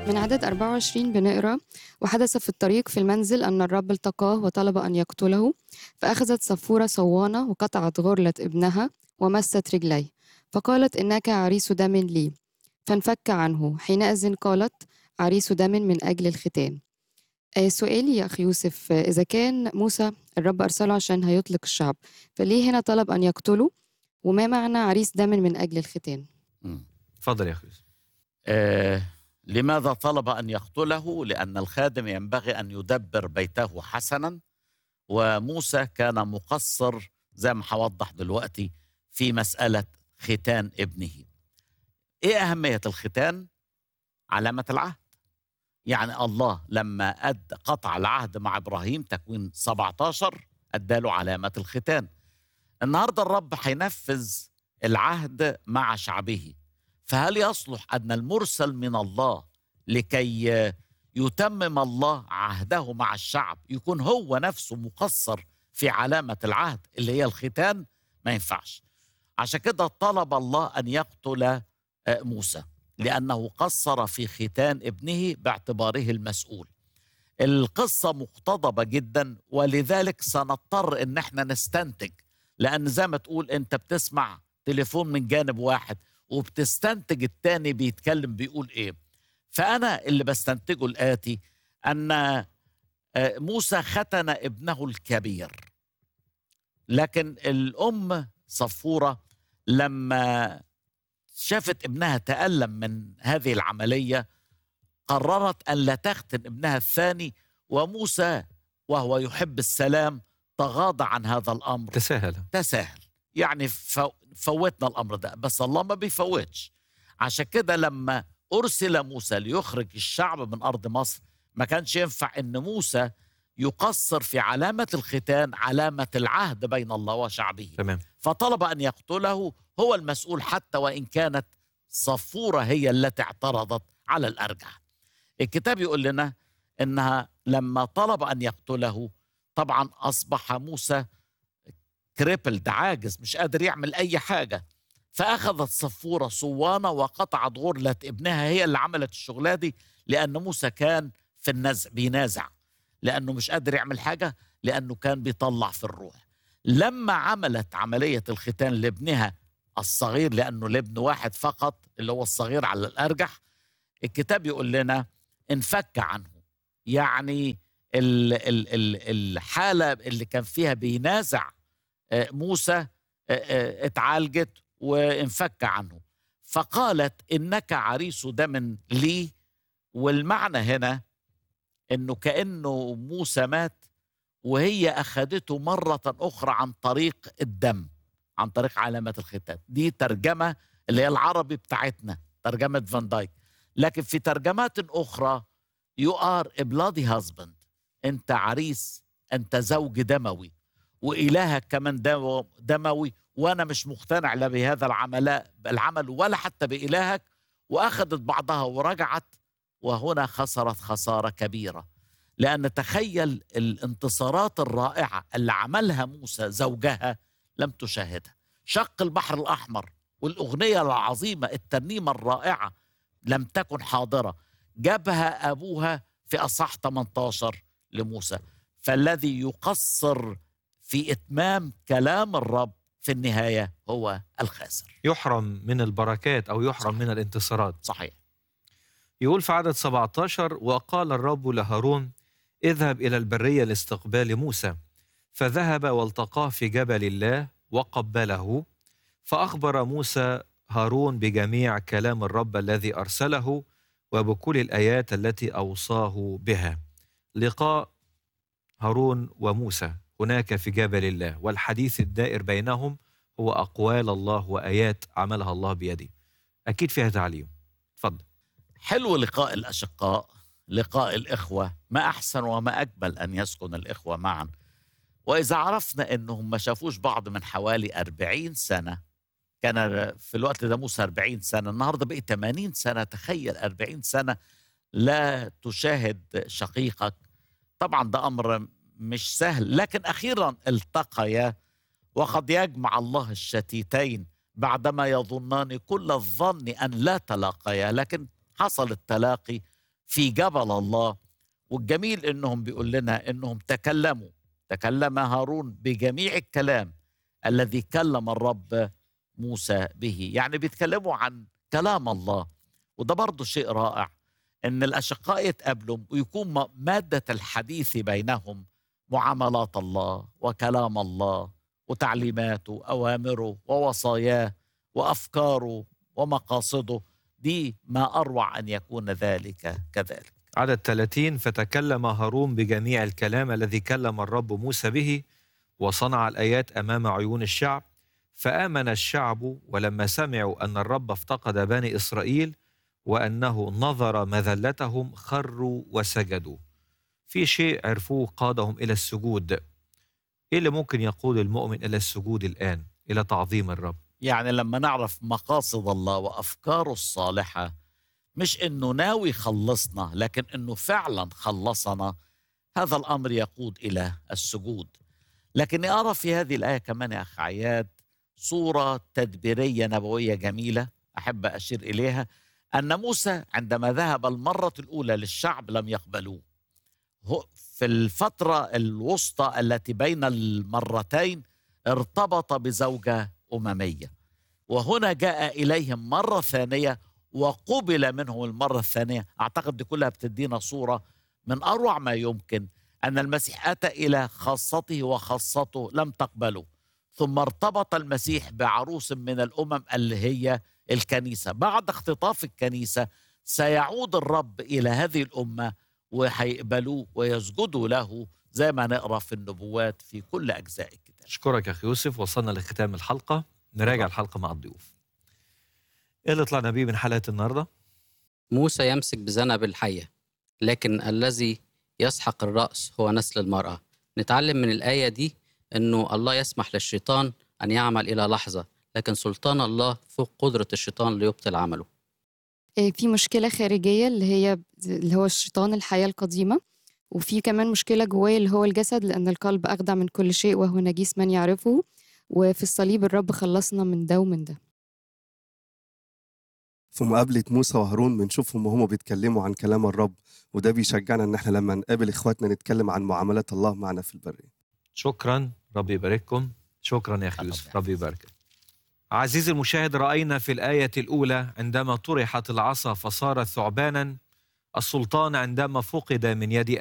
من عدد 24 بنقرا وحدث في الطريق في المنزل أن الرب التقاه وطلب أن يقتله فأخذت صفورة صوانة وقطعت غرلة ابنها ومست رجليه فقالت إنك عريس دم لي فانفك عنه حينئذ قالت عريس دم من أجل الختان آه، سؤالي يا أخي يوسف آه، إذا كان موسى الرب أرسله عشان هيطلق الشعب فليه هنا طلب أن يقتله وما معنى عريس دم من أجل الختان مم. اتفضل يا اخي يوسف آه لماذا طلب أن يقتله؟ لأن الخادم ينبغي أن يدبر بيته حسنا وموسى كان مقصر زي ما هوضح دلوقتي في مسألة ختان ابنه إيه أهمية الختان؟ علامة العهد يعني الله لما أد قطع العهد مع إبراهيم تكوين 17 أداله علامة الختان النهاردة الرب هينفذ العهد مع شعبه فهل يصلح ان المرسل من الله لكي يتمم الله عهده مع الشعب يكون هو نفسه مقصر في علامه العهد اللي هي الختان ما ينفعش عشان كده طلب الله ان يقتل آه، موسى لانه قصر في ختان ابنه باعتباره المسؤول القصه مقتضبه جدا ولذلك سنضطر ان احنا نستنتج لان زي ما تقول انت بتسمع تليفون من جانب واحد وبتستنتج التاني بيتكلم بيقول ايه فانا اللي بستنتجه الاتي ان آه، موسى ختن ابنه الكبير لكن الام صفوره لما شافت ابنها تالم من هذه العمليه قررت ان لا تختن ابنها الثاني وموسى وهو يحب السلام تغاضى عن هذا الامر تساهل تساهل يعني فو- فوتنا الامر ده بس الله ما بيفوتش عشان كده لما ارسل موسى ليخرج الشعب من ارض مصر ما كانش ينفع ان موسى يقصر في علامه الختان علامه العهد بين الله وشعبه تمام فطلب ان يقتله هو المسؤول حتى وان كانت صفوره هي التي اعترضت على الارجح الكتاب يقول لنا انها لما طلب ان يقتله طبعا اصبح موسى كريبلد عاجز مش قادر يعمل اي حاجه فاخذت صفوره صوانه وقطعت غرله ابنها هي اللي عملت الشغلة دي لان موسى كان في النزع بينازع لانه مش قادر يعمل حاجه لانه كان بيطلع في الروح لما عملت عمليه الختان لابنها الصغير لانه لابن واحد فقط اللي هو الصغير على الارجح الكتاب يقول لنا انفك عنه يعني ال ال ال الحاله اللي كان فيها بينازع آه، موسى آه، آه، اتعالجت وانفك عنه فقالت انك عريس دم لي والمعنى هنا انه كانه موسى مات وهي اخذته مره اخرى عن طريق الدم عن طريق علامه الختان دي ترجمه اللي هي العربي بتاعتنا ترجمه فان دايك لكن في ترجمات اخرى يو ار a bloody husband انت عريس انت زوج دموي والهك كمان دو- دموي وانا مش مقتنع لا بهذا العمل العمل ولا حتى بالهك واخذت بعضها ورجعت وهنا خسرت خساره كبيره لان تخيل الانتصارات الرائعه اللي عملها موسى زوجها لم تشاهدها شق البحر الاحمر والاغنيه العظيمه الترنيمه الرائعه لم تكن حاضره جابها ابوها في اصح 18 لموسى فالذي يقصر في اتمام كلام الرب في النهايه هو الخاسر يحرم من البركات او يحرم صح. من الانتصارات صحيح يقول في عدد 17 وقال الرب لهارون اذهب إلى البرية لاستقبال موسى فذهب والتقاه في جبل الله وقبله فأخبر موسى هارون بجميع كلام الرب الذي أرسله وبكل الآيات التي أوصاه بها لقاء هارون وموسى هناك في جبل الله والحديث الدائر بينهم هو أقوال الله وآيات عملها الله بيده أكيد فيها تعليم تفضل حلو لقاء الأشقاء لقاء الإخوة ما أحسن وما أجمل أن يسكن الإخوة معا وإذا عرفنا أنهم ما شافوش بعض من حوالي أربعين سنة كان في الوقت ده موسى أربعين سنة النهاردة بقي 80 سنة تخيل أربعين سنة لا تشاهد شقيقك طبعا ده أمر مش سهل لكن أخيرا التقيا وقد يجمع الله الشتيتين بعدما يظنان كل الظن أن لا تلاقيا لكن حصل التلاقي في جبل الله والجميل انهم بيقول لنا انهم تكلموا تكلم هارون بجميع الكلام الذي كلم الرب موسى به يعني بيتكلموا عن كلام الله وده برضه شيء رائع ان الاشقاء يتقابلوا ويكون م- ماده الحديث بينهم معاملات الله وكلام الله وتعليماته اوامره ووصاياه وافكاره ومقاصده دي ما اروع ان يكون ذلك كذلك عدد 30 فتكلم هارون بجميع الكلام الذي كلم الرب موسى به وصنع الآيات أمام عيون الشعب فآمن الشعب ولما سمعوا أن الرب افتقد بني إسرائيل وأنه نظر مذلتهم خروا وسجدوا في شيء عرفوه قادهم إلى السجود إيه اللي ممكن يقود المؤمن إلى السجود الآن إلى تعظيم الرب يعني لما نعرف مقاصد الله وافكاره الصالحه مش انه ناوي يخلصنا لكن انه فعلا خلصنا هذا الامر يقود الى السجود لكني ارى في هذه الايه كمان يا اخ عياد صوره تدبيريه نبويه جميله احب اشير اليها ان موسى عندما ذهب المره الاولى للشعب لم يقبلوه هو- في الفتره الوسطى التي بين المرتين ارتبط بزوجه امميه وهنا جاء اليهم مره ثانيه وقبل منهم المره الثانيه اعتقد دي كلها بتدينا صوره من اروع ما يمكن ان المسيح اتى الى خاصته وخاصته لم تقبله ثم ارتبط المسيح بعروس من الامم اللي هي الكنيسه بعد اختطاف الكنيسه سيعود الرب الى هذه الامه وهيقبلوه ويسجدوا له زي ما نقرا في النبوات في كل اجزاء الكتاب أشكرك يا أخي يوسف وصلنا لختام الحلقة نراجع الحلقة مع الضيوف إيه اللي طلعنا بيه من حلقة النهاردة؟ موسى يمسك بذنب الحية لكن الذي يسحق الرأس هو نسل المرأة نتعلم من الآية دي أنه الله يسمح للشيطان أن يعمل إلى لحظة لكن سلطان الله فوق قدرة الشيطان ليبطل عمله إيه، في مشكلة خارجية اللي هي اللي هو الشيطان الحياة القديمة وفي كمان مشكلة جوايا اللي هو الجسد لأن القلب أخدع من كل شيء وهو نجيس من يعرفه وفي الصليب الرب خلصنا من ده ومن ده في مقابلة موسى وهارون بنشوفهم وهم بيتكلموا عن كلام الرب وده بيشجعنا ان احنا لما نقابل اخواتنا نتكلم عن معاملات الله معنا في البرية شكرا رب يبارككم شكرا يا أخي يوسف رب يباركك عزيزي المشاهد رأينا في الآية الأولى عندما طرحت العصا فصارت ثعبانا السلطان عندما فقد من يد